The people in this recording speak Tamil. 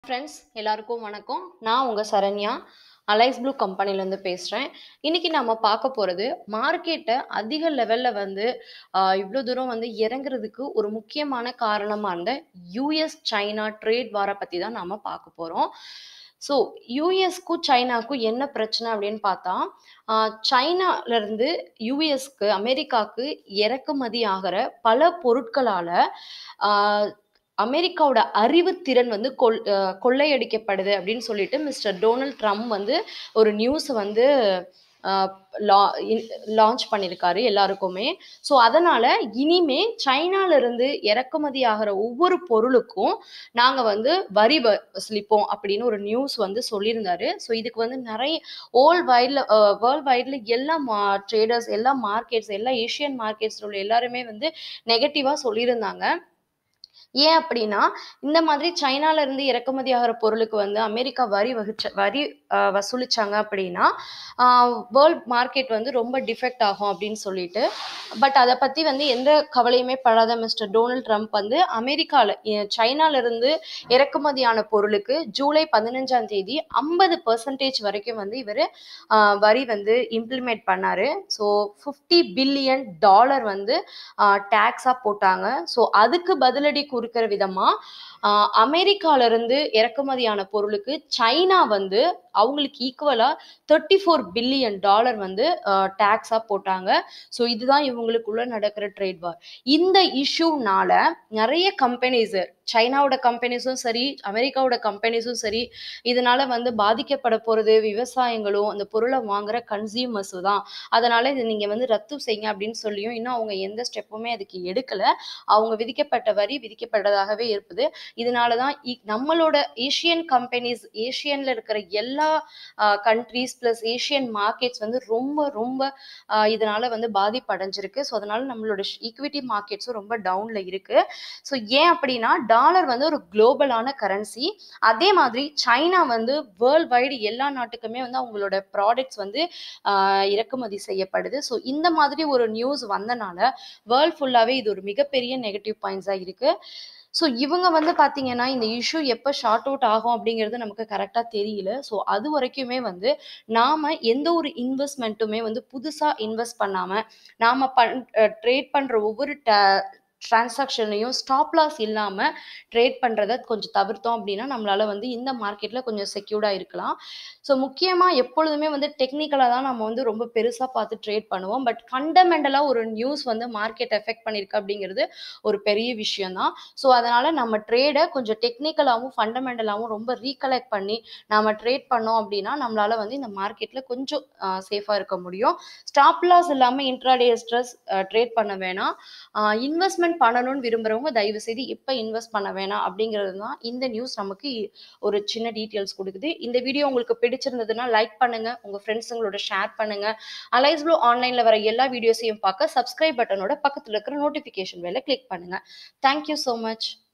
ஃப்ரெண்ட்ஸ் எல்லாருக்கும் வணக்கம் நான் உங்கள் சரண்யா அலைஸ் ப்ளூ கம்பெனிலேருந்து பேசுகிறேன் இன்றைக்கி நம்ம பார்க்க போகிறது மார்க்கெட்டை அதிக லெவலில் வந்து இவ்வளோ தூரம் வந்து இறங்குறதுக்கு ஒரு முக்கியமான காரணமாக இருந்த யூஎஸ் சைனா ட்ரேட் வாரை பற்றி தான் நாம் பார்க்க போகிறோம் ஸோ யூஎஸ்க்கும் சைனாக்கும் என்ன பிரச்சனை அப்படின்னு பார்த்தா சைனாலேருந்து யூஎஸ்க்கு அமெரிக்காவுக்கு இறக்குமதி ஆகிற பல பொருட்களால் அமெரிக்காவோட அறிவுத்திறன் வந்து கொள் அஹ் கொள்ளையடிக்கப்படுது அப்படின்னு சொல்லிட்டு மிஸ்டர் டொனால்ட் ட்ரம்ப் வந்து ஒரு நியூஸை வந்து லான்ச் பண்ணியிருக்காரு எல்லாருக்குமே ஸோ அதனால் இனிமே சைனாலேருந்து இறக்குமதி ஆகிற ஒவ்வொரு பொருளுக்கும் நாங்கள் வந்து வரி வசூலிப்போம் அப்படின்னு ஒரு நியூஸ் வந்து சொல்லியிருந்தாரு ஸோ இதுக்கு வந்து நிறைய ஓல் வைடில் வேர்ல்ட் வைடில் எல்லா மா ட்ரேடர்ஸ் எல்லா மார்க்கெட்ஸ் எல்லா ஏஷியன் மார்க்கெட்ஸில் உள்ள எல்லாருமே வந்து நெகட்டிவாக சொல்லியிருந்தாங்க ஏன் அப்படின்னா இந்த மாதிரி சைனால இருந்து இறக்குமதி ஆகிற பொருளுக்கு வந்து அமெரிக்கா வரி வகிச்ச வரி ஆஹ் வசூலிச்சாங்க அப்படின்னா வேர்ல்ட் மார்க்கெட் வந்து ரொம்ப டிஃபெக்ட் ஆகும் அப்படின்னு சொல்லிட்டு பட் அதை பற்றி வந்து எந்த கவலையுமே படாத மிஸ்டர் டொனால்ட் ட்ரம்ப் வந்து அமெரிக்காவில் சைனால இருந்து இறக்குமதியான பொருளுக்கு ஜூலை பதினஞ்சாம் தேதி ஐம்பது பர்சன்டேஜ் வரைக்கும் வந்து இவர் வரி வந்து இம்ப்ளிமெண்ட் பண்ணாரு ஸோ ஃபிஃப்டி பில்லியன் டாலர் வந்து டேக்ஸாக போட்டாங்க ஸோ அதுக்கு பதிலடி கொடுக்குற விதமாக அமெரிக்காவிலிருந்து இறக்குமதியான பொருளுக்கு சைனா வந்து அவங்களுக்கு ஈக்குவலாக தேர்ட்டி ஃபோர் பில்லியன் டாலர் வந்து டேக்ஸாக போட்டாங்க ஸோ இதுதான் இவங்களுக்குள்ள நடக்கிற ட்ரேட் வார் இந்த இஷ்யூனால நிறைய கம்பெனிஸ் சைனாவோட கம்பெனிஸும் சரி அமெரிக்காவோட கம்பெனிஸும் சரி இதனால வந்து பாதிக்கப்பட போகிறது விவசாயங்களும் அந்த பொருளை வாங்குற கன்சியூமர்ஸும் தான் அதனால இது நீங்கள் வந்து ரத்து செய்யுங்க அப்படின்னு சொல்லியும் இன்னும் அவங்க எந்த ஸ்டெப்புமே அதுக்கு எடுக்கலை அவங்க விதிக்கப்பட்ட வரி விதிக்கப்பட்டதாகவே இருப்பது இதனால தான் நம்மளோட ஏஷியன் கம்பெனிஸ் ஏஷியனில் இருக்கிற எல்லா கண்ட்ரீஸ் ப்ளஸ் ஏஷியன் மார்க்கெட்ஸ் வந்து ரொம்ப ரொம்ப இதனால வந்து பாதிப்படைஞ்சிருக்கு ஸோ அதனால நம்மளோட ஈக்விட்டி மார்க்கெட்ஸும் ரொம்ப டவுனில் இருக்கு ஸோ ஏன் அப்படின்னா டாலர் வந்து ஒரு குளோபலான கரன்சி அதே மாதிரி சைனா வந்து வேர்ல்ட் வைடு எல்லா நாட்டுக்குமே வந்து அவங்களோட ப்ராடக்ட்ஸ் வந்து இறக்குமதி செய்யப்படுது ஸோ இந்த மாதிரி ஒரு நியூஸ் வந்தனால வேர்ல்ட் ஃபுல்லாகவே இது ஒரு மிகப்பெரிய நெகட்டிவ் பாயிண்ட்ஸாக இருக்கு ஸோ இவங்க வந்து பார்த்தீங்கன்னா இந்த இஷ்யூ எப்போ ஷார்ட் அவுட் ஆகும் அப்படிங்கிறது நமக்கு கரெக்டாக தெரியல ஸோ அது வரைக்குமே வந்து நாம் எந்த ஒரு இன்வெஸ்ட்மெண்ட்டுமே வந்து புதுசாக இன்வெஸ்ட் பண்ணாமல் நாம் பண் ட்ரேட் பண்ணுற ஒவ்வொரு ட டிரான்சாக்ஷன்லையும் ஸ்டாப் லாஸ் இல்லாமல் ட்ரேட் பண்ணுறத கொஞ்சம் தவிர்த்தோம் அப்படின்னா நம்மளால் வந்து இந்த மார்க்கெட்டில் கொஞ்சம் செக்யூர்டாக இருக்கலாம் ஸோ முக்கியமாக எப்பொழுதுமே வந்து டெக்னிக்கலாக தான் நம்ம வந்து ரொம்ப பெருசாக பார்த்து ட்ரேட் பண்ணுவோம் பட் ஃபண்டமெண்டலாக ஒரு நியூஸ் வந்து மார்க்கெட் எஃபெக்ட் பண்ணியிருக்கு அப்படிங்கிறது ஒரு பெரிய விஷயம் தான் ஸோ அதனால் நம்ம ட்ரேடை கொஞ்சம் டெக்னிக்கலாகவும் ஃபண்டமெண்டலாகவும் ரொம்ப ரீகலெக்ட் பண்ணி நம்ம ட்ரேட் பண்ணோம் அப்படின்னா நம்மளால் வந்து இந்த மார்க்கெட்டில் கொஞ்சம் சேஃபாக இருக்க முடியும் ஸ்டாப் லாஸ் இல்லாமல் இன்ட்ராடே ஸ்ட்ரெஸ் ட்ரேட் பண்ண வேணாம் இன்வெஸ்ட்மெண்ட் பண்ணணும்னு விரும்புகிறவங்க தயவு செய்து இப்போ இன்வெஸ்ட் பண்ண வேணாம் அப்படிங்கிறது தான் இந்த நியூஸ் நமக்கு ஒரு சின்ன டீட்டெயில்ஸ் கொடுக்குது இந்த வீடியோ உங்களுக்கு பிடிச்சிருந்ததுன்னா லைக் பண்ணுங்க உங்க ஃப்ரெண்ட்ஸுங்களோட ஷேர் பண்ணுங்க அலைஸ் ப்ளூ ஆன்லைன்ல வர எல்லா வீடியோஸையும் பார்க்க சப்ஸ்கிரைப் பட்டனோட பக்கத்தில் இருக்கிற நோட்டிஃபிகேஷன் வேலை கிளிக் பண்ணுங்க தேங்க்யூ ஸோ மச்